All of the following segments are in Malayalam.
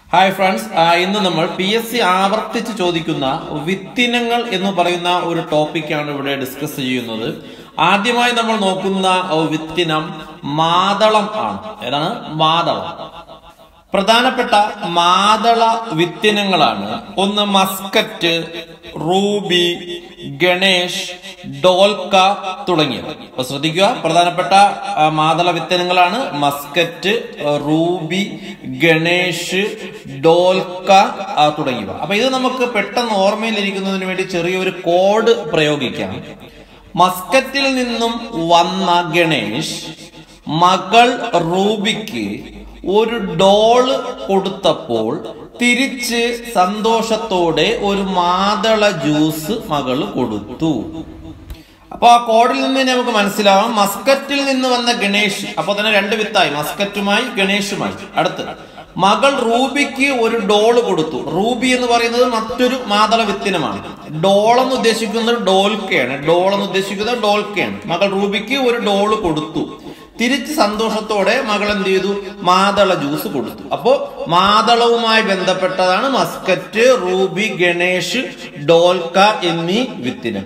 ഹായ് ഫ്രണ്ട്സ് ഇന്ന് നമ്മൾ പി എസ് സി ആവർത്തിച്ച് ചോദിക്കുന്ന വിത്തിനങ്ങൾ എന്ന് പറയുന്ന ഒരു ടോപ്പിക്കാണ് ഇവിടെ ഡിസ്കസ് ചെയ്യുന്നത് ആദ്യമായി നമ്മൾ നോക്കുന്ന വിത്തിനം മാതളം ആണ് ഏതാണ് മാതളം പ്രധാനപ്പെട്ട മാതള വിത്തിനങ്ങളാണ് ഒന്ന് മസ്കറ്റ് റൂബി ഗണേഷ് ഡോൽക്ക തുടങ്ങിയവ അപ്പൊ ശ്രദ്ധിക്കുക പ്രധാനപ്പെട്ട ആ, മാതള വിത്തനങ്ങളാണ് മസ്കറ്റ് റൂബി ഗണേഷ് ഡോൽക്ക ആ, തുടങ്ങിയവ അപ്പൊ ഇത് നമുക്ക് പെട്ടെന്ന് ഓർമ്മയിലിരിക്കുന്നതിന് വേണ്ടി ചെറിയൊരു കോഡ് പ്രയോഗിക്കാം മസ്കറ്റിൽ നിന്നും വന്ന ഗണേഷ് മകൾ റൂബിക്ക് ഒരു ഡോള് കൊടുത്തപ്പോൾ തിരിച്ച് സന്തോഷത്തോടെ ഒരു മാതള ജ്യൂസ് മകൾ കൊടുത്തു അപ്പൊ ആ കോഡിൽ നിന്ന് തന്നെ നമുക്ക് മനസ്സിലാവാം മസ്കറ്റിൽ നിന്ന് വന്ന ഗണേഷ് അപ്പൊ തന്നെ രണ്ട് വിത്തായി മസ്കറ്റുമായി ഗണേഷുമായി അടുത്ത് മകൾ റൂബിക്ക് ഒരു ഡോള് കൊടുത്തു റൂബി എന്ന് പറയുന്നത് മറ്റൊരു മാതള വിത്തിനമാണ് ഡോൾ എന്ന് ഉദ്ദേശിക്കുന്നത് ഡോൽക്കയാണ് ഡോൾ എന്ന് ഉദ്ദേശിക്കുന്നത് ഡോൽക്കയാണ് മകൾ റൂബിക്ക് ഒരു ഡോള് കൊടുത്തു തിരിച്ച് സന്തോഷത്തോടെ മകൾ എന്ത് ചെയ്തു മാതള ജ്യൂസ് കൊടുത്തു അപ്പോ മാതളവുമായി ബന്ധപ്പെട്ടതാണ് മസ്കറ്റ് റൂബി ഗണേഷ് ഡോൽക്ക എന്നീ വിത്തിനം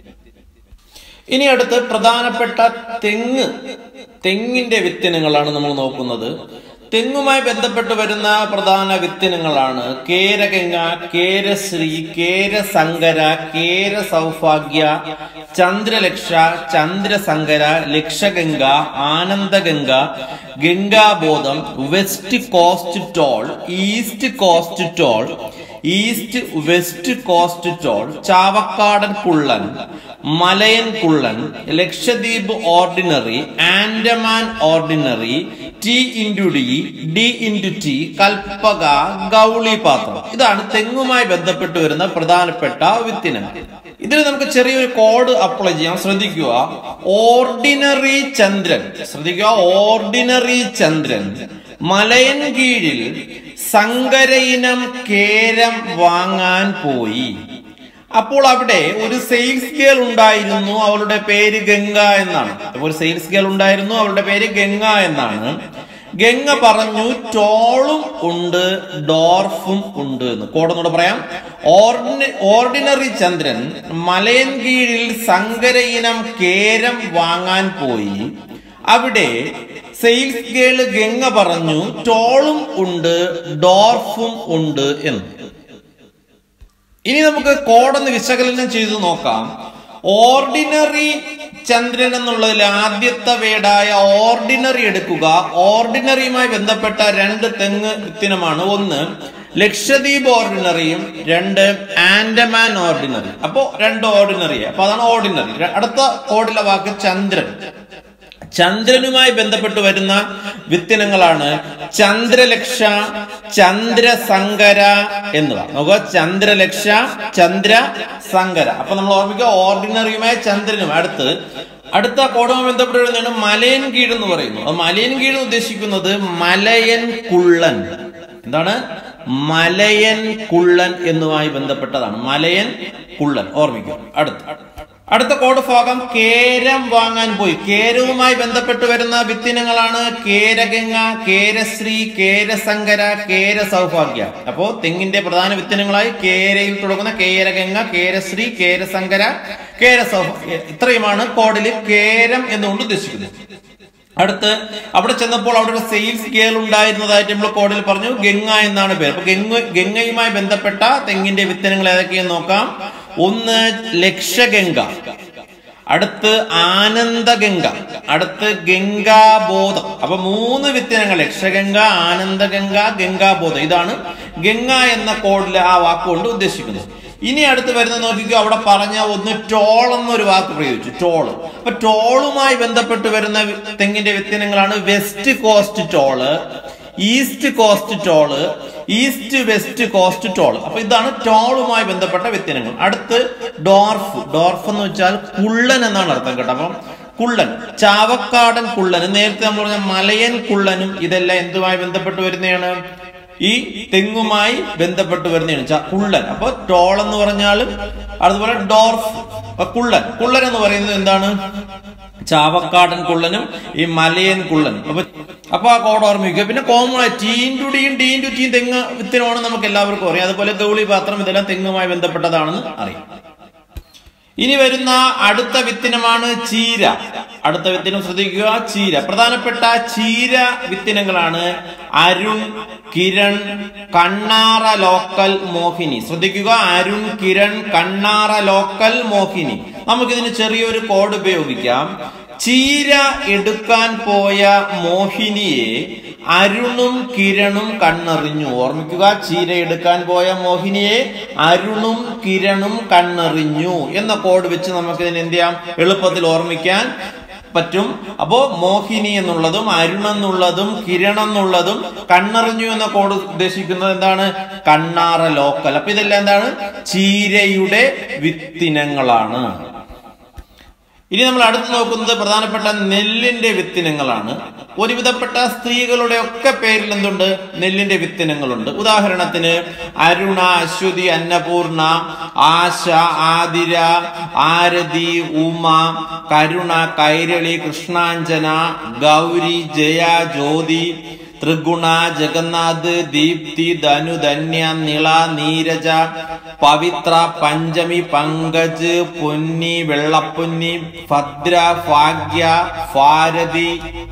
ഇനി അടുത്ത് പ്രധാനപ്പെട്ട തെങ്ങ് തെങ്ങിന്റെ വിത്തിനങ്ങളാണ് നമ്മൾ നോക്കുന്നത് തെങ്ങുമായി ബന്ധപ്പെട്ട് വരുന്ന പ്രധാന വിത്തിനങ്ങളാണ് കേരഗംഗ കേരശ്രീ കേരസങ്കര കേര സൗഭാഗ്യ ചന്ദ്രലക്ഷ ചന്ദ്രസങ്കര ലക്ഷഗംഗ ആനന്ദഗംഗ ഗംഗാബോധം west coast tall east coast tall east west coast tall ചാവക്കാടൻ കുള്ളൻ മലയൻ കുള്ളൻ Lakshadweep ordinary Andaman ordinary T into D D into T കൽപ്പക ഗൗളി പാത്രം ഇതാണ് തെങ്ങുമായി ബന്ധപ്പെട്ട് വരുന്ന പ്രധാനപ്പെട്ട വിത്തിനം ഇതിൽ നമുക്ക് ചെറിയൊരു കോഡ് അപ്ലൈ ചെയ്യാം ശ്രദ്ധിക്കുക ഓർഡിനറി ചന്ദ്രൻ ശ്രദ്ധിക്കുക ഓർഡിനറി ചന്ദ്രൻ മലയൻ കീഴിൽ സങ്കരയിനം കേരം വാങ്ങാൻ പോയി അപ്പോൾ അവിടെ ഒരു സെയിൽസ് ഗേൾ ഉണ്ടായിരുന്നു അവളുടെ പേര് ഗംഗ എന്നാണ് അപ്പോൾ ഒരു സെയിൽസ് ഗേൾ ഉണ്ടായിരുന്നു അവളുടെ പേര് ഗംഗ എന്നാണ് ഗംഗ പറഞ്ഞു ടോളും ഉണ്ട് ഡോർഫും ഉണ്ട് എന്ന് കോടൊന്നുകൂടെ പറയാം ഓർഡിന ഓർഡിനറി ചന്ദ്രൻ മലയൻ കീഴിൽ സങ്കരയിനം കേരം വാങ്ങാൻ പോയി അവിടെ സെയിൽസ് ഗേള് ഗംഗ പറഞ്ഞു ടോളും ഉണ്ട് ഡോർഫും ഉണ്ട് എന്ന് ഇനി നമുക്ക് കോഡൊന്ന് വിശകലനം ചെയ്തു നോക്കാം ഓർഡിനറി ചന്ദ്രൻ എന്നുള്ളതിൽ ആദ്യത്തെ വേടായ ഓർഡിനറി എടുക്കുക ഓർഡിനറിയുമായി ബന്ധപ്പെട്ട രണ്ട് തെങ്ങ് വിത്തിനമാണ് ഒന്ന് ലക്ഷദ്വീപ് ഓർഡിനറിയും രണ്ട് ആൻഡമാൻ ഓർഡിനറി അപ്പോ രണ്ട് ഓർഡിനറി അപ്പൊ അതാണ് ഓർഡിനറി അടുത്ത കോഡിലെ വാക്ക് ചന്ദ്രൻ ചന്ദ്രനുമായി ബന്ധപ്പെട്ട് വരുന്ന വിത്തിനങ്ങളാണ് ചന്ദ്രലക്ഷ ചന്ദ്രസങ്കര എന്നിവ നോക്കുക ചന്ദ്രലക്ഷ ചന്ദ്ര സങ്കര അപ്പൊ നമ്മൾ ഓർമ്മിക്കുക ഓർഡിനറിയുമായ ചന്ദ്രനും അടുത്ത് അടുത്ത കോടുമായി ബന്ധപ്പെട്ട് വരുന്നതാണ് മലയൻ കീഴ് എന്ന് പറയുന്നു അത് മലയൻ കീഴ് എന്ന് ഉദ്ദേശിക്കുന്നത് മലയൻ കുള്ളൻ എന്താണ് മലയൻ കുള്ളൻ എന്നുമായി ബന്ധപ്പെട്ടതാണ് മലയൻ കുള്ളൻ ഓർമ്മിക്കുക അടുത്ത് അടുത്ത കോഡ് ഭാഗം കേരം വാങ്ങാൻ പോയി കേരവുമായി ബന്ധപ്പെട്ട് വരുന്ന വിത്തിനങ്ങളാണ് കേരഗംഗ കേരശ്രീ കേരസങ്കര കേര സൗഭാഗ്യ അപ്പോ തെങ്ങിന്റെ പ്രധാന വിത്തിനങ്ങളായി കേരയിൽ തുടങ്ങുന്ന കേരഗംഗ കേരശ്രീ കേരസങ്കര കേര സൗഭാഗ്യ ഇത്രയുമാണ് കോഡിൽ കേരം എന്നുകൊണ്ട് ഉദ്ദേശിക്കുന്നത് അടുത്ത് അവിടെ ചെന്നപ്പോൾ അവിടെ ഒരു സെയിൽസ് ഗേൾ ഉണ്ടായിരുന്നതായിട്ട് നമ്മൾ കോഡിൽ പറഞ്ഞു ഗംഗ എന്നാണ് പേര് അപ്പൊ ഗംഗ ഗംഗയുമായി ബന്ധപ്പെട്ട തെങ്ങിന്റെ വിത്തനങ്ങൾ ഏതൊക്കെയെന്ന് നോക്കാം ഒന്ന് ലക്ഷഗംഗ അടുത്ത് ആനന്ദഗംഗ അടുത്ത് ഗംഗാബോധം അപ്പൊ മൂന്ന് വിത്തനങ്ങൾ ലക്ഷഗംഗ ആനന്ദഗംഗ ഗംഗാബോധം ഇതാണ് ഗംഗ എന്ന കോഡിൽ ആ വാക്കുകൊണ്ട് ഉദ്ദേശിക്കുന്നത് ഇനി അടുത്ത് വരുന്ന നോക്കിക്കോ അവിടെ പറഞ്ഞ ഒന്ന് ടോൾ എന്നൊരു വാക്ക് പ്രയോഗിച്ചു ടോള് അപ്പൊ ടോളുമായി ബന്ധപ്പെട്ട് വരുന്ന വി- തെങ്ങിന്റെ വ്യത്യനങ്ങളാണ് west coast tall east coast tall east west coast tall അപ്പൊ ഇതാണ് ടോളുമായി ബന്ധപ്പെട്ട വ്യത്യനങ്ങൾ അടുത്ത് ഡോർഫ് ഡോർഫ് എന്ന് വെച്ചാൽ കുള്ളൻ എന്നാണ് അർത്ഥം കേട്ടോ അപ്പം കുള്ളൻ ചാവക്കാടൻ കുള്ളൻ നേരത്തെ നമ്മൾ പറഞ്ഞ മലയൻ കുള്ളനും ഇതെല്ലാം എന്തുമായി ബന്ധപ്പെട്ട് വരുന്നതാണ് ഈ തെങ്ങുമായി ബന്ധപ്പെട്ട് വരുന്നതാണ് ച- കുള്ളൻ അപ്പൊ ടോൾ എന്ന് പറഞ്ഞാൽ അതുപോലെ ഡോർഫ് അപ്പൊ കുള്ളൻ കുള്ളൻ എന്ന് പറയുന്നത് എന്താണ് ചാവക്കാടൻ കുള്ളനും ഈ മലയൻ കുള്ളനും അപ്പൊ അപ്പൊ ആ കോഡ് ഓർമ്മിക്കുക പിന്നെ കോമൺ ടീൻ ടു ഡീൻ ടീൻ ടു ടീൻ തെങ്ങ് വിത്തിനമാണ് നമുക്ക് എല്ലാവർക്കും അറിയാം അതുപോലെ ഗൗളി പാത്രം ഇതെല്ലാം തെങ്ങുമായി ബന്ധപ്പെട്ടതാണെന്ന് അറിയാം ഇനി വരുന്ന അടുത്ത വിത്തിനമാണ് ചീര അടുത്ത വിത്തിനം ശ്രദ്ധിക്കുക ചീര പ്രധാനപ്പെട്ട ചീര വിത്തിനങ്ങളാണ് അരുൺ കിരൺ കണ്ണാറ ലോക്കൽ മോഹിനി ശ്രദ്ധിക്കുക അരുൺ കിരൺ കണ്ണാറ ലോക്കൽ മോഹിനി നമുക്കിതിന് ചെറിയൊരു കോഡ് ഉപയോഗിക്കാം ചീര എടുക്കാൻ പോയ മോഹിനിയെ അരുണും കിരണും കണ്ണെറിഞ്ഞു ഓർമ്മിക്കുക ചീര എടുക്കാൻ പോയ മോഹിനിയെ അരുണും കിരണും കണ്ണെറിഞ്ഞു എന്ന കോഡ് വെച്ച് നമുക്ക് ഇതിന് എന്ത് ചെയ്യാം എളുപ്പത്തിൽ ഓർമ്മിക്കാൻ പറ്റും അപ്പോ മോഹിനി എന്നുള്ളതും അരുൺ എന്നുള്ളതും കിരൺ എന്നുള്ളതും കണ്ണെറിഞ്ഞു എന്ന കോഡ് ഉദ്ദേശിക്കുന്നത് എന്താണ് കണ്ണാറ ലോക്കൽ അപ്പൊ ഇതെല്ലാം എന്താണ് ചീരയുടെ വിത്തിനങ്ങളാണ് ഇനി നമ്മൾ അടുത്ത് നോക്കുന്നത് പ്രധാനപ്പെട്ട നെല്ലിന്റെ വിത്തിനങ്ങളാണ് ഒരുവിധപ്പെട്ട സ്ത്രീകളുടെ ഒക്കെ പേരിൽ എന്തുണ്ട് നെല്ലിന്റെ വിത്തിനങ്ങളുണ്ട് ഉദാഹരണത്തിന് അരുണ അശ്വതി അന്നപൂർണ ആശ ആതിര ആരതി ഉമ കരുണ കൈരളി കൃഷ്ണാഞ്ജന ഗൗരി ജയ ജ്യോതി ത്രിഗുണ ജഗന്നാഥ് ദീപ്തി ധനു ധന്യ നിള നീരജ പവിത്ര പഞ്ചമി പങ്കജ് പൊന്നി വെള്ളപ്പൊന്നി ഭദ്ര ഭാഗ്യ ഭാരതി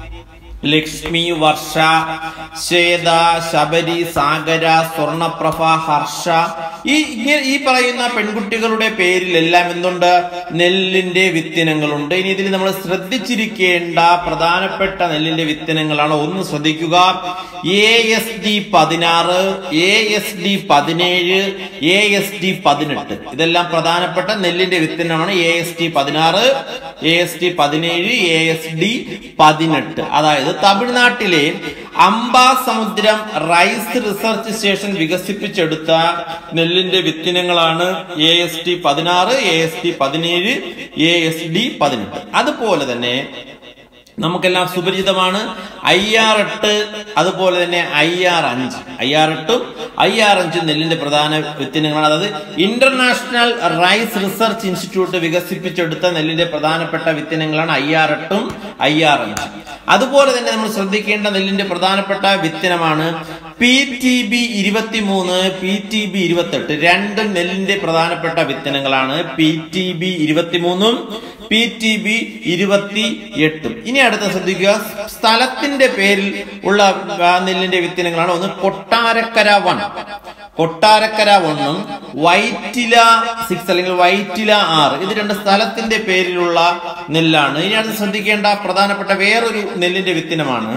ലക്ഷ്മി വർഷ ശ്വേത ശബരി സാഗര സ്വർണപ്രഭ ഹർഷ ഈ ഇങ്ങനെ ഈ പറയുന്ന പെൺകുട്ടികളുടെ പേരിലെല്ലാം എന്തുണ്ട് നെല്ലിന്റെ വിത്തിനങ്ങളുണ്ട് ഇനി ഇതിൽ നമ്മൾ ശ്രദ്ധിച്ചിരിക്കേണ്ട പ്രധാനപ്പെട്ട നെല്ലിന്റെ വിത്തിനങ്ങളാണ് ഒന്ന് ശ്രദ്ധിക്കുക എ എസ് ഡി പതിനാറ് എ എസ് ഡി പതിനേഴ് എ എസ് ഡി പതിനെട്ട് ഇതെല്ലാം പ്രധാനപ്പെട്ട നെല്ലിന്റെ വിത്തിനമാണ് എ എസ് ഡി പതിനാറ് എ എസ് ഡി പതിനേഴ് എ എസ് ഡി പതിനെട്ട് അതായത് തമിഴ്നാട്ടിലെ അംബാസമുദ്രം റൈസ് റിസർച്ച് സ്റ്റേഷൻ വികസിപ്പിച്ചെടുത്ത നെല്ലിന്റെ വിത്തിനങ്ങളാണ് എ എസ് ടി പതിനാറ് എ എസ് ടി പതിനേഴ് എ എസ് ഡി പതിനെട്ട് അതുപോലെ തന്നെ നമുക്കെല്ലാം സുപരിചിതമാണ് ഐ ആർ എട്ട് അതുപോലെ തന്നെ ഐ ആർ അഞ്ച് ഐ ആർ എട്ടും ഐ ആർ അഞ്ചും നെല്ലിന്റെ പ്രധാന വിത്തിനങ്ങളാണ് അതായത് ഇന്റർനാഷണൽ റൈസ് റിസർച്ച് ഇൻസ്റ്റിറ്റ്യൂട്ട് വികസിപ്പിച്ചെടുത്ത നെല്ലിന്റെ പ്രധാനപ്പെട്ട വിത്തിനങ്ങളാണ് ഐ ആർ എട്ടും ഐ ആർ അഞ്ചും അതുപോലെ തന്നെ നമ്മൾ ശ്രദ്ധിക്കേണ്ട നെല്ലിന്റെ പ്രധാനപ്പെട്ട വിത്തിനമാണ് പി ടി ബി ഇരുപത്തിമൂന്ന് പി ടി ബി ഇരുപത്തെട്ട് രണ്ടും നെല്ലിന്റെ പ്രധാനപ്പെട്ട വിത്തനങ്ങളാണ് പി ടി ബി ഇരുപത്തിമൂന്നും പി ടി ബി ഇരുപത്തി എട്ടും ഇനി അടുത്ത ശ്രദ്ധിക്കുക സ്ഥലത്തിന്റെ പേരിൽ ഉള്ള ആ, നെല്ലിന്റെ വിത്തിനങ്ങളാണ് ഒന്ന് കൊട്ടാരക്കര വൺ കൊട്ടാരക്കര ഒന്നും വൈറ്റില സിക്സ് അല്ലെങ്കിൽ വൈറ്റില ആറ് ഇത് രണ്ട് സ്ഥലത്തിന്റെ പേരിലുള്ള നെല്ലാണ് ഇനി അടുത്ത് ശ്രദ്ധിക്കേണ്ട പ്രധാനപ്പെട്ട വേറൊരു നെല്ലിന്റെ വിത്തിനമാണ്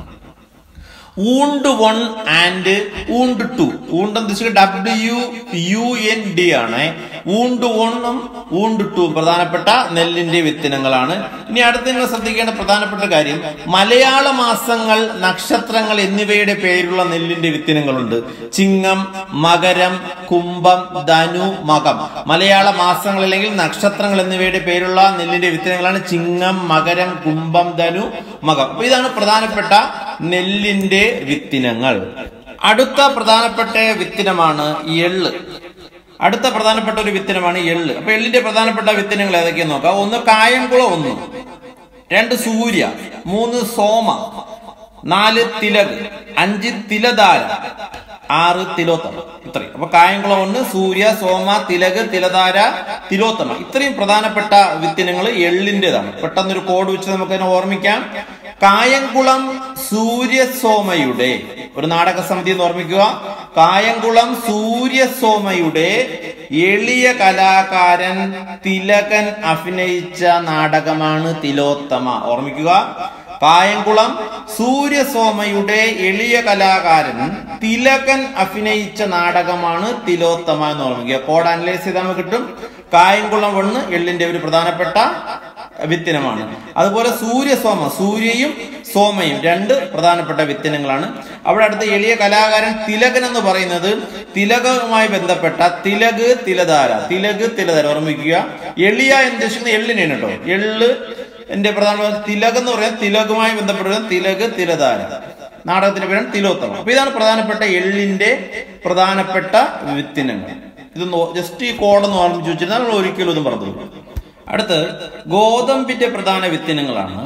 ഊണ്ട് വൺ ആൻഡ് ഊണ്ട് ടു ഊണ്ട് എന്ന് ഡബ്ല്യു യു എൻ ഡി ആണ് ഊണ്ട് വണ്ണും ഊണ്ട് ടു പ്രധാനപ്പെട്ട നെല്ലിന്റെ വിത്തിനങ്ങളാണ് ഇനി അടുത്ത് നിങ്ങൾ ശ്രദ്ധിക്കേണ്ട പ്രധാനപ്പെട്ട കാര്യം മലയാള മാസങ്ങൾ നക്ഷത്രങ്ങൾ എന്നിവയുടെ പേരുള്ള നെല്ലിന്റെ വിത്തിനങ്ങളുണ്ട് ചിങ്ങം മകരം കുംഭം ധനു മകം മലയാള മാസങ്ങൾ അല്ലെങ്കിൽ നക്ഷത്രങ്ങൾ എന്നിവയുടെ പേരുള്ള നെല്ലിന്റെ വിത്തിനങ്ങളാണ് ചിങ്ങം മകരം കുംഭം ധനു മകം അപ്പൊ ഇതാണ് പ്രധാനപ്പെട്ട നെല്ലിന്റെ വിത്തിനങ്ങൾ അടുത്ത പ്രധാനപ്പെട്ട വിത്തിനമാണ് എള്ള് അടുത്ത പ്രധാനപ്പെട്ട ഒരു വിത്തിനമാണ് എള്ള് അപ്പൊ എള്ളിന്റെ പ്രധാനപ്പെട്ട വിത്തിനങ്ങൾ ഏതൊക്കെയെന്ന് നോക്കാം ഒന്ന് കായംകുളം ഒന്ന് രണ്ട് സൂര്യ മൂന്ന് സോമ നാല് തിലക് അഞ്ച് തിലധാര ആറ് തിലോത്തമ ഇത്രയും അപ്പൊ കായംകുളം ഒന്ന് സൂര്യ സോമ തിലക് തിലധാര തിലോത്തമ ഇത്രയും പ്രധാനപ്പെട്ട വിത്തിനങ്ങൾ എള്ളിൻ്റെതാണ് പെട്ടെന്നൊരു കോഡ് വെച്ച് നമുക്ക് അതിനെ ഓർമ്മിക്കാം കായംകുളം സൂര്യസോമയുടെ ഒരു നാടക സമിതി എന്ന് ഓർമ്മിക്കുക കായംകുളം സൂര്യസോമയുടെ എളിയ കലാകാരൻ തിലകൻ അഭിനയിച്ച നാടകമാണ് തിലോത്തമ ഓർമ്മിക്കുക കായംകുളം സൂര്യസോമയുടെ എളിയ കലാകാരൻ തിലകൻ അഭിനയിച്ച നാടകമാണ് തിലോത്തമ എന്ന് ഓർമ്മിക്കുക കോഡ് അനലൈസ് ചെയ്താൽ നമുക്ക് കിട്ടും കായംകുളം വണ്ണ് എള്ളിന്റെ ഒരു പ്രധാനപ്പെട്ട വിത്തിനമാണ് അതുപോലെ സൂര്യസോമ സൂര്യയും സോമയും രണ്ട് പ്രധാനപ്പെട്ട വിത്തിനങ്ങളാണ് അവിടെ അടുത്ത എളിയ കലാകാരൻ തിലകൻ എന്ന് പറയുന്നത് തിലകവുമായി ബന്ധപ്പെട്ട തിലക് തിലധാര തിലക് തിലധാര ഓർമ്മിക്കുക എളിയ എന്ന് ഉദ്ദേശിക്കുന്നത് എള്ളിനെയാണ് കേട്ടോ എള്ള് എന്റെ പ്രധാന തിലക് എന്ന് പറയുന്നത് തിലകുമായി ബന്ധപ്പെട്ട തിലക് തിലധാര നാടകത്തിന്റെ പേരാണ് തിലോത്തമം അപ്പൊ ഇതാണ് പ്രധാനപ്പെട്ട എള്ളിന്റെ പ്രധാനപ്പെട്ട വിത്തിനങ്ങൾ ഇത് ജസ്റ്റ് ഈ കോഡെന്ന് ഓർമ്മിച്ച് വെച്ചിരുന്നാൽ നമ്മൾ ഒരിക്കലും ഒന്നും പറഞ്ഞു അടുത്ത് ഗോതമ്പിന്റെ പ്രധാന വിത്തിനങ്ങളാണ്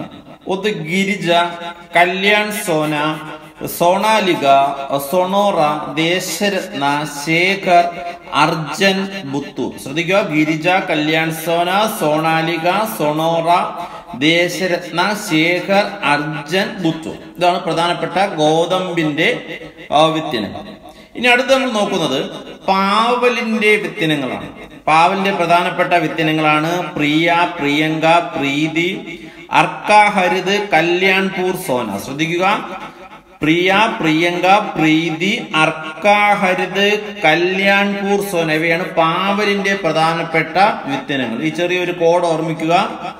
ഒന്ന് ഗിരിജ കല്യാൺ സോന സോണാലിക സൊണോറ ദേശരത്ന ശേഖർ അർജൻ ബുത്തു ശ്രദ്ധിക്കുക ഗിരിജ കല്യാൺ സോന സോണാലിക സൊണോറ ദേശരത്ന ശേഖർ അർജൻ ബുത്തു ഇതാണ് പ്രധാനപ്പെട്ട ഗോതമ്പിന്റെ ആ, വിത്തിനങ്ങൾ ഇനി അടുത്ത് നമ്മൾ നോക്കുന്നത് പാവലിന്റെ വിത്തിനങ്ങളാണ് പാവലിന്റെ പ്രധാനപ്പെട്ട വിത്തിനങ്ങളാണ് പ്രിയ പ്രിയങ്ക പ്രീതി അർക്ക ഹരിത് കല്യാൺപൂർ സോന ശ്രദ്ധിക്കുക പ്രിയ പ്രിയങ്ക പ്രീതി അർക്ക ഹരിത് കല്യാൺപൂർ സോന ഇവയാണ് പാവലിന്റെ പ്രധാനപ്പെട്ട വിത്തിനങ്ങൾ ഈ ചെറിയൊരു കോഡ് ഓർമ്മിക്കുക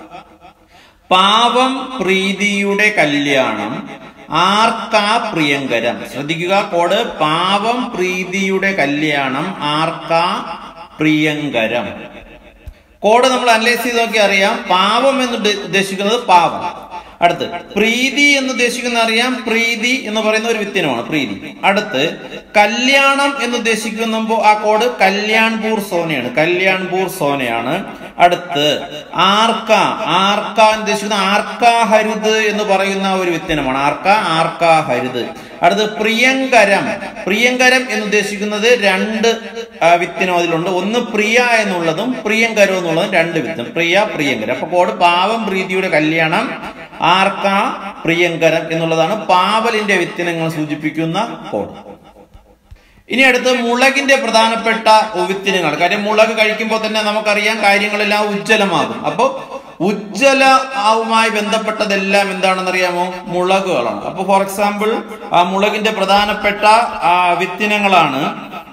പാവം പ്രീതിയുടെ കല്യാണം ആർക്കാ പ്രിയങ്കരം ശ്രദ്ധിക്കുക കോഡ് പാവം പ്രീതിയുടെ കല്യാണം ആർക്കാ പ്രിയങ്കരം കോഡ് നമ്മൾ അനലൈസ് ചെയ്ത് നോക്കി അറിയാം പാവം എന്ന് ഉദ്ദ- ഉദ്ദേശിക്കുന്നത് പാവം അടുത്ത് പ്രീതി എന്ന് ഉദ്ദേശിക്കുന്ന അറിയാം പ്രീതി എന്ന് പറയുന്ന ഒരു വിത്തിനമാണ് പ്രീതി അടുത്ത് കല്യാണം എന്ന് ഉദ്ദേശിക്കുമ്പോൾ ആ കോഡ് കല്യാൺപൂർ സോനയാണ് കല്യാൺപൂർ സോനയാണ് അടുത്ത് ആർക്ക ആർക്ക എന്ന് ഉദ്ദേശിക്കുന്ന ആർക്ക ഹരിത് എന്ന് പറയുന്ന ഒരു വിത്തിനമാണ് ആർക്ക ആർക്ക ഹരിത് അടുത്ത് പ്രിയങ്കരം പ്രിയങ്കരം എന്ന് ഉദ്ദേശിക്കുന്നത് രണ്ട് ആ, വിത്തിനും അതിലുണ്ട് ഒന്ന് പ്രിയ എന്നുള്ളതും പ്രിയങ്കരം എന്നുള്ളതും രണ്ട് വിത്തും പ്രിയ പ്രിയങ്കരം അപ്പൊ കോഡ് പാവം പ്രീതിയുടെ കല്യാണം ആർക്ക പ്രിയങ്കരം എന്നുള്ളതാണ് പാവലിന്റെ വിത്തിനങ്ങൾ സൂചിപ്പിക്കുന്ന കോഡ് ഇനി അടുത്ത് മുളകിന്റെ പ്രധാനപ്പെട്ട വിത്തിനങ്ങൾ കാര്യം മുളക് കഴിക്കുമ്പോൾ തന്നെ നമുക്കറിയാം കാര്യങ്ങളെല്ലാം ഉജ്ജ്വലമാകും അപ്പൊ ഉജ്ജ്വലവുമായി ബന്ധപ്പെട്ടതെല്ലാം എന്താണെന്ന് അറിയാമോ മുളകുകളാണ് അപ്പൊ ഫോർ എക്സാമ്പിൾ ആ മുളകിന്റെ പ്രധാനപ്പെട്ട ആ, വിത്തിനങ്ങളാണ്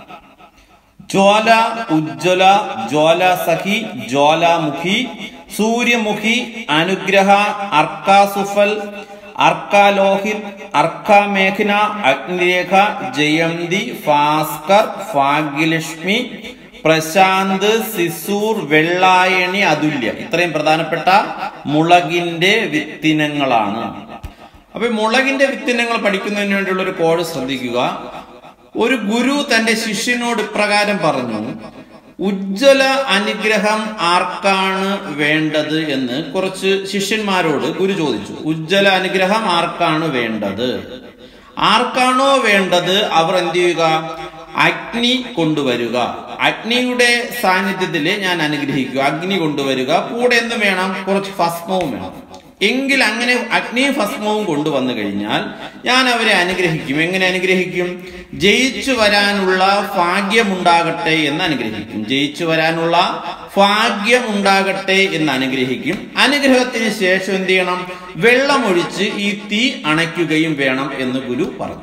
ജ്വാല ഉജ്ജ്വല ജ്വാല സഖി ജ്വാലാമുഖി സൂര്യമുഖി അനുഗ്രഹ അർക്കാസുഫൽ അർക്കാലോഹിത് അർക്കാമേഘന അഗ്നിരേഖ ജയന്തി ഭാസ്കർ ഭാഗ്യലക്ഷ്മി പ്രശാന്ത് സിസൂർ വെള്ളായണി അതുല്യ ഇത്രയും പ്രധാനപ്പെട്ട മുളകിന്റെ വിത്തിനങ്ങളാണ് അപ്പൊ ഈ മുളകിന്റെ വിത്തിനങ്ങൾ പഠിക്കുന്നതിന് വേണ്ടിയുള്ള ഒരു കോഡ് ശ്രദ്ധിക്കുക ഒരു ഗുരു തന്റെ ശിഷ്യനോട് ഇപ്രകാരം പറഞ്ഞു ഉജ്ജ്വല അനുഗ്രഹം ആർക്കാണ് വേണ്ടത് എന്ന് കുറച്ച് ശിഷ്യന്മാരോട് ഗുരു ചോദിച്ചു ഉജ്ജ്വല അനുഗ്രഹം ആർക്കാണ് വേണ്ടത് ആർക്കാണോ വേണ്ടത് അവർ എന്ത് ചെയ്യുക അഗ്നി കൊണ്ടുവരിക അഗ്നിയുടെ സാന്നിധ്യത്തിൽ ഞാൻ അനുഗ്രഹിക്കുക അഗ്നി കൊണ്ടുവരിക കൂടെ എന്തും വേണം കുറച്ച് ഭസ്മവും വേണം എങ്കിൽ അങ്ങനെ അഗ്നിയും ഭസ്മവും കൊണ്ടുവന്നു കഴിഞ്ഞാൽ ഞാൻ അവരെ അനുഗ്രഹിക്കും എങ്ങനെ അനുഗ്രഹിക്കും ജയിച്ചു വരാനുള്ള ഭാഗ്യമുണ്ടാകട്ടെ എന്ന് അനുഗ്രഹിക്കും ജയിച്ചു വരാനുള്ള ഭാഗ്യമുണ്ടാകട്ടെ എന്ന് അനുഗ്രഹിക്കും അനുഗ്രഹത്തിന് ശേഷം എന്ത് ചെയ്യണം വെള്ളമൊഴിച്ച് ഈ തീ അണയ്ക്കുകയും വേണം എന്ന് ഗുരു പറഞ്ഞു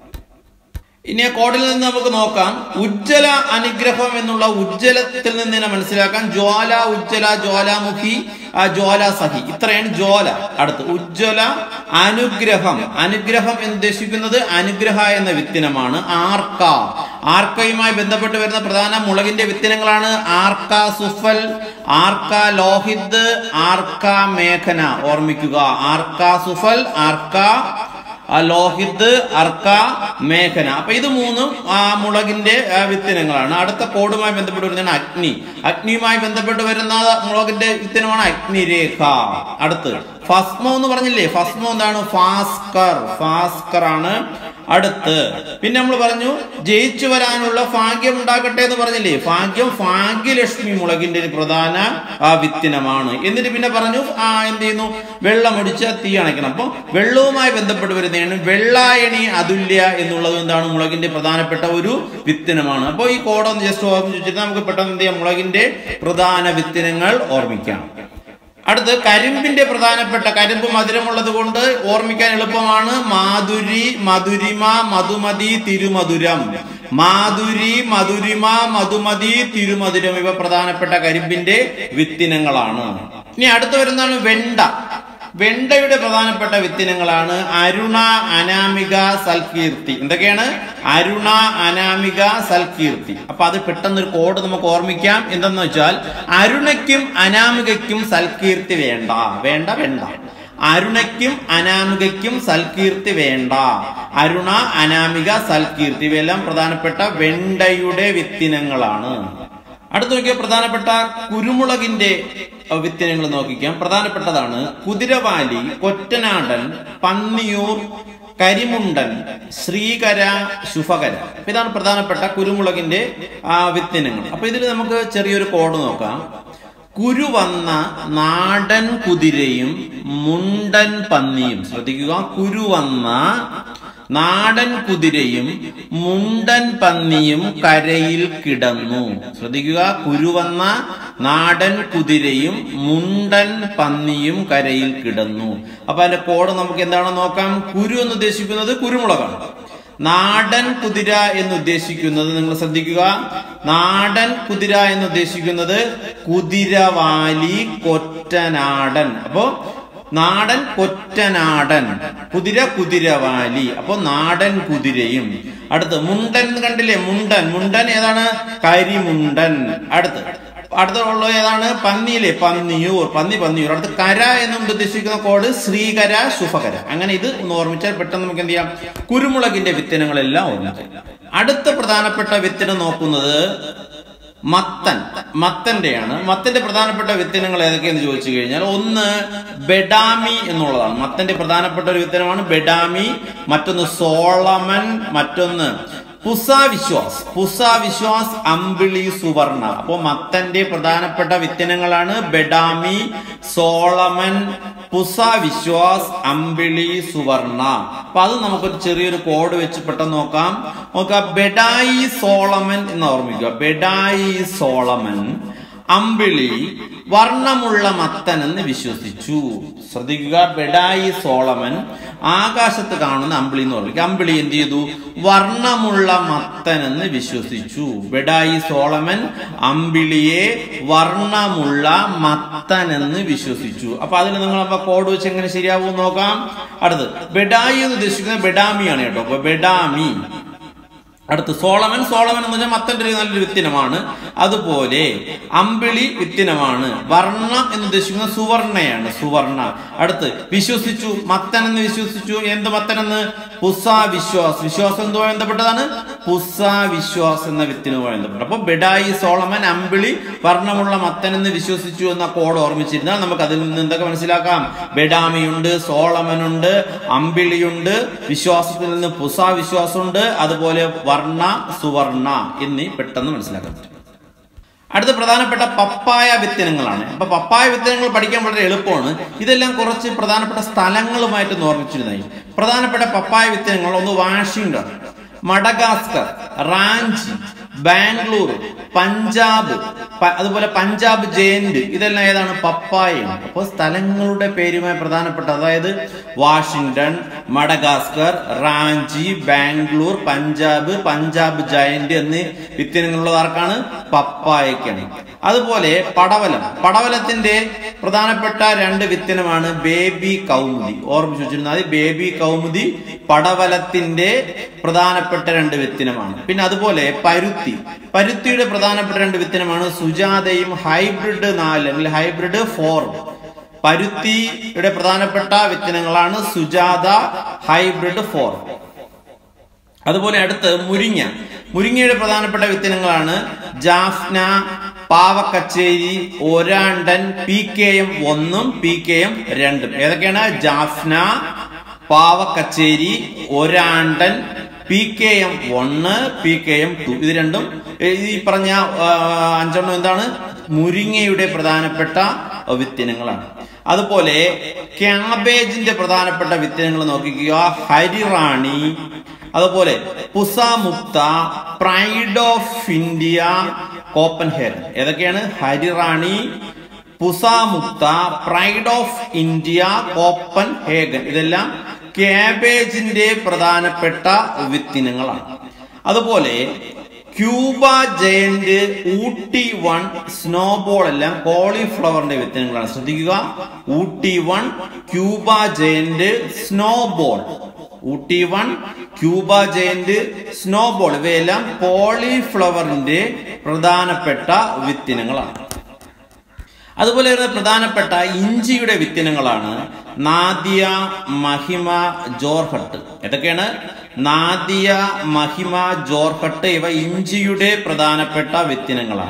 ഇനി ആ കോഡിൽ നിന്ന് നമുക്ക് നോക്കാം ഉജ്ജ്വല അനുഗ്രഹം എന്നുള്ള ഉജ്ജ്വലത്തിൽ നിന്ന് തന്നെ മനസ്സിലാക്കാം ജ്വാല ഉജ്ജ്വല ജ്വാലാമുഖി ആ ജ്വാല സഹി ഇത്രയാണ് ജ്വാല അടുത്ത് ഉജ്ജ്വല അനുഗ്രഹം അനുഗ്രഹം എന്ന് ഉദ്ദേശിക്കുന്നത് അനുഗ്രഹ എന്ന വിത്തിനമാണ് ആർക്ക ആർക്കയുമായി ബന്ധപ്പെട്ട് വരുന്ന പ്രധാന മുളകിന്റെ വിത്തിനങ്ങളാണ് ആർക്ക സുഫൽ ആർക്ക ലോഹിത് ആർക്ക മേഘന ഓർമ്മിക്കുക ആർക്ക സുഫൽ ആർക്ക ആ ലോഹിത് അർക്ക മേഘന അപ്പൊ ഇത് മൂന്നും ആ മുളകിന്റെ ആ, വിത്തിനങ്ങളാണ് അടുത്ത കോഡുമായി ബന്ധപ്പെട്ട് വരുന്നതാണ് അഗ്നി അഗ്നിയുമായി ബന്ധപ്പെട്ട് വരുന്ന മുളകിന്റെ വിത്തിനമാണ് അഗ്നിരേഖ അടുത്ത് ഫസ്മോ എന്ന് പറഞ്ഞില്ലേ ഫസ്മോ എന്താണ് ഫാസ്കർ ഫാസ്കർ ആണ് അടുത്ത് പിന്നെ നമ്മൾ പറഞ്ഞു ജയിച്ചു വരാനുള്ള ഭാഗ്യം ഉണ്ടാകട്ടെ എന്ന് പറഞ്ഞില്ലേ ഭാഗ്യം ഭാഗ്യലക്ഷ്മി മുളകിന്റെ ഒരു പ്രധാന ആ വിത്തിനമാണ് എന്നിട്ട് പിന്നെ പറഞ്ഞു ആ എന്ത് ചെയ്യുന്നു വെള്ളമൊടിച്ച് തീ അണയ്ക്കണം അപ്പൊ വെള്ളവുമായി ബന്ധപ്പെട്ട് വരുന്നതാണ് വെള്ളായണി അതുല്യ എന്നുള്ളത് എന്താണ് മുളകിന്റെ പ്രധാനപ്പെട്ട ഒരു വിത്തിനമാണ് അപ്പോൾ ഈ കോഡൊന്ന് ജസ്റ്റ് ഓർമ്മിച്ചിട്ട് നമുക്ക് പെട്ടെന്ന് എന്ത് ചെയ്യാം മുളകിന്റെ പ്രധാന വിത്തിനങ്ങൾ ഓർമ്മിക്കാം അടുത്ത് കരിമ്പിന്റെ പ്രധാനപ്പെട്ട കരിമ്പ് മധുരമുള്ളത് കൊണ്ട് ഓർമ്മിക്കാൻ എളുപ്പമാണ് മാധുരി മധുരിമ മധുമതി തിരുമധുരം മാധുരി മധുരിമ മധുമതി തിരുമധുരം ഇവ പ്രധാനപ്പെട്ട കരിമ്പിന്റെ വിത്തിനങ്ങളാണ് ഇനി അടുത്ത് വരുന്നതാണ് വെണ്ട വെണ്ടയുടെ പ്രധാനപ്പെട്ട വിത്തിനങ്ങളാണ് അരുണ അനാമിക സൽകീർത്തി എന്തൊക്കെയാണ് അരുണ അനാമിക സൽകീർത്തി അപ്പൊ അത് പെട്ടെന്ന് ഒരു കോഡ് നമുക്ക് ഓർമ്മിക്കാം എന്തെന്ന് വെച്ചാൽ അരുണയ്ക്കും അനാമികയ്ക്കും സൽകീർത്തി വേണ്ട വേണ്ട വേണ്ട അരുണയ്ക്കും അനാമികയ്ക്കും സൽകീർത്തി വേണ്ട അരുണ അനാമിക സൽകീർത്തി ഇവയെല്ലാം പ്രധാനപ്പെട്ട വെണ്ടയുടെ വിത്തിനങ്ങളാണ് അടുത്ത നോക്കിയാൽ പ്രധാനപ്പെട്ട കുരുമുളകിന്റെ അഹ്, വിത്തിനങ്ങൾ നോക്കിക്കാം പ്രധാനപ്പെട്ടതാണ് കുതിരവാലി കൊറ്റനാടൻ പന്നിയൂർ കരിമുണ്ടൻ ശ്രീകര ശുഭകര അപ്പൊ ഇതാണ് പ്രധാനപ്പെട്ട കുരുമുളകിന്റെ ആ വിത്തിനങ്ങൾ അപ്പൊ ഇതിൽ നമുക്ക് ചെറിയൊരു കോഡ് നോക്കാം കുരു വന്ന നാടൻ കുതിരയും മുണ്ടൻ പന്നിയും ശ്രദ്ധിക്കുക കുരു വന്ന നാടൻ കുതിരയും മുണ്ടൻ പന്നിയും കരയിൽ കിടന്നു ശ്രദ്ധിക്കുക കുരുവന്ന നാടൻ കുതിരയും മുണ്ടൻ പന്നിയും കരയിൽ കിടന്നു അപ്പൊ അതിന്റെ കോഡ് നമുക്ക് എന്താണെന്ന് നോക്കാം കുരു എന്ന് ഉദ്ദേശിക്കുന്നത് കുരുമുളകാണ് നാടൻ കുതിര എന്ന് ഉദ്ദേശിക്കുന്നത് നിങ്ങൾ ശ്രദ്ധിക്കുക നാടൻ കുതിര എന്ന് ഉദ്ദേശിക്കുന്നത് കുതിരവാലി കൊറ്റനാടൻ അപ്പോ നാടൻ കൊറ്റനാടൻ കുതിര കുതിരവാലി അപ്പൊ നാടൻ കുതിരയും അടുത്ത് മുണ്ടൻ എന്ന് കണ്ടില്ലേ മുണ്ടൻ മുണ്ടൻ ഏതാണ് കരിമുണ്ടൻ അടുത്ത് അടുത്തുള്ള ഏതാണ് പന്നിയിലെ പന്നിയൂർ പന്നി പന്നിയൂർ അടുത്ത് കര എന്നുകൊണ്ട് ഉദ്ദേശിക്കുന്ന കോഡ് ശ്രീകര ശുഭകര അങ്ങനെ ഇത് ഒന്ന് ഓർമ്മിച്ചാൽ പെട്ടെന്ന് നമുക്ക് എന്ത് ചെയ്യാം കുരുമുളകിന്റെ വിത്തനങ്ങളെല്ലാം ഓർമ്മിക്കാം അടുത്ത പ്രധാനപ്പെട്ട വിത്തനം നോക്കുന്നത് മത്തൻ മത്തന്റെയാണ് മത്തന്റെ പ്രധാനപ്പെട്ട വിത്തനങ്ങൾ ഏതൊക്കെയെന്ന് ചോദിച്ചു കഴിഞ്ഞാൽ ഒന്ന് ബെഡാമി എന്നുള്ളതാണ് മത്തന്റെ പ്രധാനപ്പെട്ട ഒരു വിത്തനമാണ് ബെഡാമി മറ്റൊന്ന് സോളമൻ മറ്റൊന്ന് പുസ വിശ്വാസ് പുസ വിശ്വാസ് അമ്പിളി സുവർണ അപ്പോ മത്തന്റെ പ്രധാനപ്പെട്ട വിത്തനങ്ങളാണ് ബെഡാമി സോളമൻ പുസ വിശ്വാസ് അമ്പിളി സുവർണ അപ്പൊ അത് നമുക്കൊരു ചെറിയൊരു കോഡ് വെച്ച് പെട്ടെന്ന് നോക്കാം നോക്കാം ബെഡായി സോളമൻ എന്ന് ഓർമ്മിക്കുക ബെഡായി സോളമൻ അമ്പിളി വർണ്ണമുള്ള മത്തൻ എന്ന് വിശ്വസിച്ചു ശ്രദ്ധിക്കുക ബെഡായി സോളമൻ ആകാശത്ത് കാണുന്ന അമ്പിളി എന്ന് പറഞ്ഞു അമ്പിളി എന്ത് ചെയ്തു വർണ്ണമുള്ള മത്തൻ എന്ന് വിശ്വസിച്ചു ബെഡായി സോളമൻ അമ്പിളിയെ വർണ്ണമുള്ള മത്തൻ എന്ന് വിശ്വസിച്ചു അപ്പൊ അതിൽ നിങ്ങൾ അപ്പൊ കോഡ് വെച്ച് എങ്ങനെ ശരിയാവും നോക്കാം അടുത്ത് ബെഡായി എന്ന് ഉദ്ദേശിക്കുന്നത് ബെഡാമിയാണ് കേട്ടോ അപ്പൊ ബെഡാമി അടുത്ത് സോളമൻ സോളമൻ എന്ന് പറഞ്ഞാൽ മത്തന്റെ ഒരു നല്ലൊരു വിത്തിനമാണ് അതുപോലെ അമ്പിളി വിത്തിനമാണ് വർണ്ണ എന്ന് ഉദ്ദേശിക്കുന്നത് സുവർണയാണ് സുവർണ അടുത്ത് വിശ്വസിച്ചു മത്തൻ എന്ന് വിശ്വസിച്ചു എന്ത് മത്തൻ എന്ന് പുസ വിശ്വാസ് വിശ്വാസം എന്തുമായി ബന്ധപ്പെട്ടതാണ് പുസ വിശ്വാസ് എന്ന വിത്തിനുമായി ബന്ധപ്പെട്ടു അപ്പൊ ബെഡായി സോളമൻ അമ്പിളി വർണ്ണമുള്ള മത്തൻ എന്ന് വിശ്വസിച്ചു എന്ന കോഡ് ഓർമ്മിച്ചിരുന്നാൽ നമുക്ക് അതിൽ നിന്ന് എന്തൊക്കെ മനസ്സിലാക്കാം ബെഡാമിയുണ്ട് സോളമനുണ്ട് അമ്പിളിയുണ്ട് വിശ്വാസത്തിൽ നിന്ന് പുസ വിശ്വാസമുണ്ട് അതുപോലെ വർണ്ണ സുവർണ എന്നീ പെട്ടെന്ന് മനസ്സിലാക്കാൻ പറ്റും അടുത്ത പ്രധാനപ്പെട്ട പപ്പായ വിത്തനങ്ങളാണ് അപ്പൊ പപ്പായ വിത്തനങ്ങൾ പഠിക്കാൻ വളരെ എളുപ്പമാണ് ഇതെല്ലാം കുറച്ച് പ്രധാനപ്പെട്ട സ്ഥലങ്ങളുമായിട്ട് ഓർമ്മിച്ചിരുന്നായി പ്രധാനപ്പെട്ട പപ്പായ വിത്തനങ്ങൾ ഒന്ന് വാഷിംഗ്ടൺ മഡഗാസ്കർ റാഞ്ചി ബാംഗ്ലൂർ പഞ്ചാബ് പ- അതുപോലെ പഞ്ചാബ് ജയന്റ് ഇതെല്ലാം ഏതാണ് പപ്പായയാണ് അപ്പോൾ സ്ഥലങ്ങളുടെ പേരുമായി പ്രധാനപ്പെട്ട അതായത് Washington Madagascar Ranchi Bangalore Punjab Punjab giant എന്നീ വിത്തിനങ്ങളുള്ളത് ആർക്കാണ് പപ്പായക്കാണ് അതുപോലെ പടവലം പടവലത്തിന്റെ പ്രധാനപ്പെട്ട രണ്ട് വിത്തിനമാണ് ബേബി കൗമുദി ഓർമ്മിച്ച് വെച്ചിരുന്നാൽ ബേബി കൗമുദി പടവലത്തിന്റെ പ്രധാനപ്പെട്ട രണ്ട് വിത്തിനമാണ് പിന്നെ അതുപോലെ പരുത്തി പരുത്തിയുടെ പ്രധാനപ്പെട്ട രണ്ട് വിത്തിനമാണ് സുജാതയും ഹൈബ്രിഡ് നാല് അല്ലെങ്കിൽ ഹൈബ്രിഡ് ഫോർ പരുത്തിയുടെ പ്രധാനപ്പെട്ട വിത്തിനങ്ങളാണ് സുജാത ഹൈബ്രിഡ് ഫോർ അതുപോലെ അടുത്ത് മുരിങ്ങ മുരിങ്ങയുടെ പ്രധാനപ്പെട്ട വിത്തിനങ്ങളാണ് ജാഫ്ന പാവക്കച്ചേരി ഒരാണ്ടൻ പി കെ എം ഒന്നും പി കെ എം രണ്ടും ഏതൊക്കെയാണ് ജാഫ്ന പാവക്കച്ചേരി ഒരാണ്ടൻ പി കെ എം ഒന്ന് പി കെ എം ടു ഇത് രണ്ടും ഈ പറഞ്ഞ ആ, അഞ്ചെണ്ണം എന്താണ് മുരിങ്ങയുടെ പ്രധാനപ്പെട്ട വിത്തിനങ്ങളാണ് അതുപോലെ ക്യാബേജിന്റെ പ്രധാനപ്പെട്ട വിത്തിനങ്ങൾ നോക്കിക്കുക ഹരിറാണി അതുപോലെ പുസാമുക്ത പ്രൈഡ് ഓഫ് ഇന്ത്യ കോപ്പൻഹേഗൻ ഏതൊക്കെയാണ് ഹരിറാണി പുസാമുക്ത പ്രൈഡ് ഓഫ് ഇന്ത്യ കോപ്പൻ ഹേഗൻ ഇതെല്ലാം ക്യാബേജിന്റെ പ്രധാനപ്പെട്ട വിത്തിനങ്ങളാണ് അതുപോലെ Cuba giant Ooty one snowball എല്ലാം കോളിഫ്ലവറിന്റെ വിത്തനങ്ങളാണ് ശ്രദ്ധിക്കുക Ooty one Cuba giant snowball Ooty one Cuba giant snowball ഇവയെല്ലാം കോളിഫ്ലവറിന്റെ പ്രധാനപ്പെട്ട വിത്തിനങ്ങളാണ് അതുപോലെ വരുന്ന പ്രധാനപ്പെട്ട ഇഞ്ചിയുടെ വിത്തിനങ്ങളാണ് നാദിയ മഹിമ ജോർഹട്ട് ഏതൊക്കെയാണ് നാദിയ മഹിമ ജോർഹട്ട് ഇവ ഇഞ്ചിയുടെ പ്രധാനപ്പെട്ട വിത്തിനങ്ങളാണ്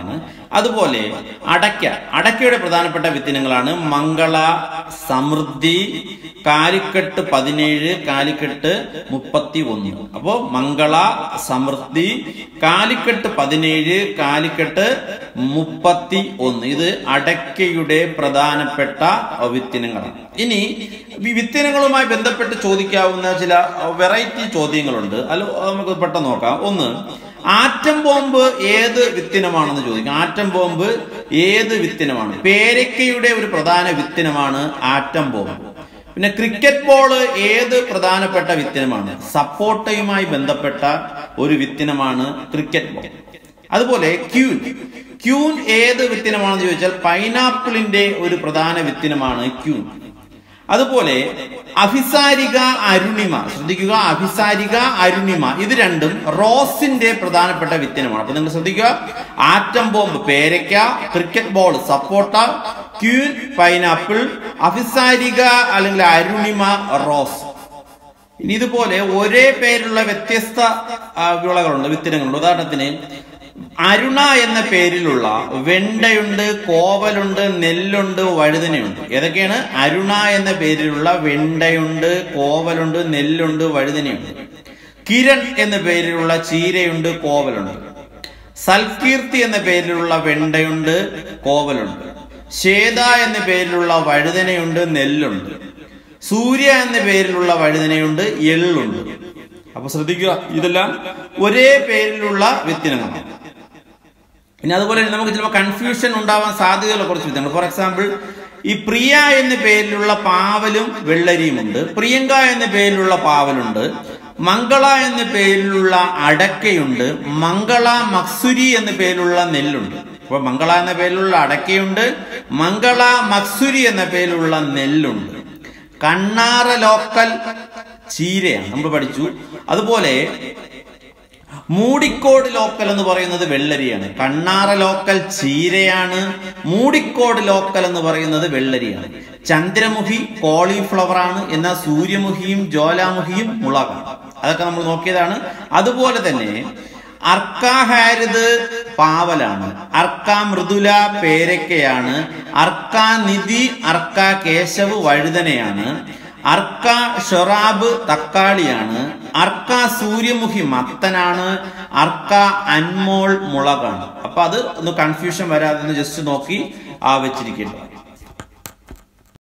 അതുപോലെ അടയ്ക്ക അടയ്ക്കയുടെ പ്രധാനപ്പെട്ട വിത്തിനങ്ങളാണ് മംഗള സമൃദ്ധി കാലിക്കെട്ട് പതിനേഴ് കാലിക്കെട്ട് മുപ്പത്തി ഒന്ന് അപ്പോ മംഗള സമൃദ്ധി കാലിക്കെട്ട് പതിനേഴ് കാലിക്കെട്ട് മുപ്പത്തി ഒന്ന് ഇത് അടയ്ക്കയുടെ പ്രധാനപ്പെട്ട വിത്തിനങ്ങളാണ് ഇനി ഈ വിത്തിനങ്ങളുമായി ബന്ധപ്പെട്ട് ചോദിക്കാവുന്ന ചില വെറൈറ്റി ചോദ്യങ്ങളുണ്ട് അല്ല നമുക്ക് പെട്ടെന്ന് നോക്കാം ഒന്ന് ആറ്റം ബോംബ് ഏത് വിത്തിനമാണെന്ന് ചോദിക്കാം ആറ്റം ബോംബ് ഏത് വിത്തിനമാണ് പേരയ്ക്കയുടെ ഒരു പ്രധാന വിത്തിനമാണ് ആറ്റം ബോംബ് പിന്നെ ക്രിക്കറ്റ് ബോള് ഏത് പ്രധാനപ്പെട്ട വിത്തിനമാണ് സപ്പോർട്ടയുമായി ബന്ധപ്പെട്ട ഒരു വിത്തിനമാണ് ക്രിക്കറ്റ് ബോൾ അതുപോലെ ക്യൂൻ ക്യൂൻ ഏത് വിത്തിനമാണെന്ന് ചോദിച്ചാൽ പൈനാപ്പിളിന്റെ ഒരു പ്രധാന വിത്തിനമാണ് ക്യൂൻ അതുപോലെ അഭിസാരിക അരുണിമ ശ്രദ്ധിക്കുക അഭിസാരിക അരുണിമ ഇത് രണ്ടും റോസിന്റെ പ്രധാനപ്പെട്ട വിത്തിനമാണ് അപ്പൊ നിങ്ങൾ ശ്രദ്ധിക്കുക ആറ്റം ബോംബ് പേരയ്ക്ക ക്രിക്കറ്റ് ബോൾ സപ്പോട്ട ക്യൂൻ പൈനാപ്പിൾ അഭിസാരിക അല്ലെങ്കിൽ അരുണിമ റോസ് ഇനി ഇതുപോലെ ഒരേ പേരുള്ള വ്യത്യസ്ത ആ, വിളകളുണ്ട് വിത്തിനങ്ങളുണ്ട് ഉദാഹരണത്തിന് അരുണ എന്ന പേരിലുള്ള വെണ്ടയുണ്ട് കോവലുണ്ട് നെല്ലുണ്ട് വഴുതനയുണ്ട് ഏതൊക്കെയാണ് അരുണ എന്ന പേരിലുള്ള വെണ്ടയുണ്ട് കോവലുണ്ട് നെല്ലുണ്ട് വഴുതനയുണ്ട് കിരൺ എന്ന പേരിലുള്ള ചീരയുണ്ട് കോവലുണ്ട് സൽകീർത്തി എന്ന പേരിലുള്ള വെണ്ടയുണ്ട് കോവലുണ്ട് ശ്വേത എന്ന പേരിലുള്ള വഴുതനയുണ്ട് നെല്ലുണ്ട് സൂര്യ എന്ന പേരിലുള്ള വഴുതനയുണ്ട് എള്ളുണ്ട് അപ്പൊ ശ്രദ്ധിക്കുക ഇതെല്ലാം ഒരേ പേരിലുള്ള വ്യത്തിനങ്ങളാണ് ഇനി അതുപോലെ തന്നെ നമുക്ക് ചിലപ്പോൾ കൺഫ്യൂഷൻ ഉണ്ടാവാൻ സാധ്യതയുള്ള കുറച്ച് വിധങ്ങൾ ഫോർ എക്സാമ്പിൾ ഈ പ്രിയ എന്ന പേരിലുള്ള പാവലും വെള്ളരിയുമുണ്ട് പ്രിയങ്ക എന്ന പേരിലുള്ള പാവലുണ്ട് മംഗള എന്ന പേരിലുള്ള അടക്കയുണ്ട് മംഗള മക്സുരി എന്ന പേരിലുള്ള നെല്ലുണ്ട് അപ്പൊ മംഗള എന്ന പേരിലുള്ള അടക്കയുണ്ട് മംഗള മക്സുരി എന്ന പേരിലുള്ള നെല്ലുണ്ട് കണ്ണാറ ലോക്കൽ ചീരയാണ് നമ്മൾ പഠിച്ചു അതുപോലെ മൂടിക്കോട് ലോക്കൽ എന്ന് പറയുന്നത് വെള്ളരിയാണ് കണ്ണാറ ലോക്കൽ ചീരയാണ് മൂടിക്കോട് ലോക്കൽ എന്ന് പറയുന്നത് വെള്ളരിയാണ് ചന്ദ്രമുഖി കോളിഫ്ലവർ ആണ് എന്നാൽ സൂര്യമുഖിയും ജ്വാലാമുഖിയും മുളകാണ് അതൊക്കെ നമ്മൾ നോക്കിയതാണ് അതുപോലെ തന്നെ അർക്കാഹാരിത് പാവലാണ് അർക്ക മൃദുല പേരയ്ക്കയാണ് അർക്ക നിധി അർക്ക കേശവ് വഴുതനയാണ് അർക്ക ഷൊറാബ് തക്കാളിയാണ് അർക്ക സൂര്യമുഖി മത്തനാണ് അർക്ക അൻമോൾ മുളകാണ് അപ്പൊ അത് ഒന്ന് കൺഫ്യൂഷൻ വരാതെ ഒന്ന് ജസ്റ്റ് നോക്കി ആ വെച്ചിരിക്കേണ്ടത്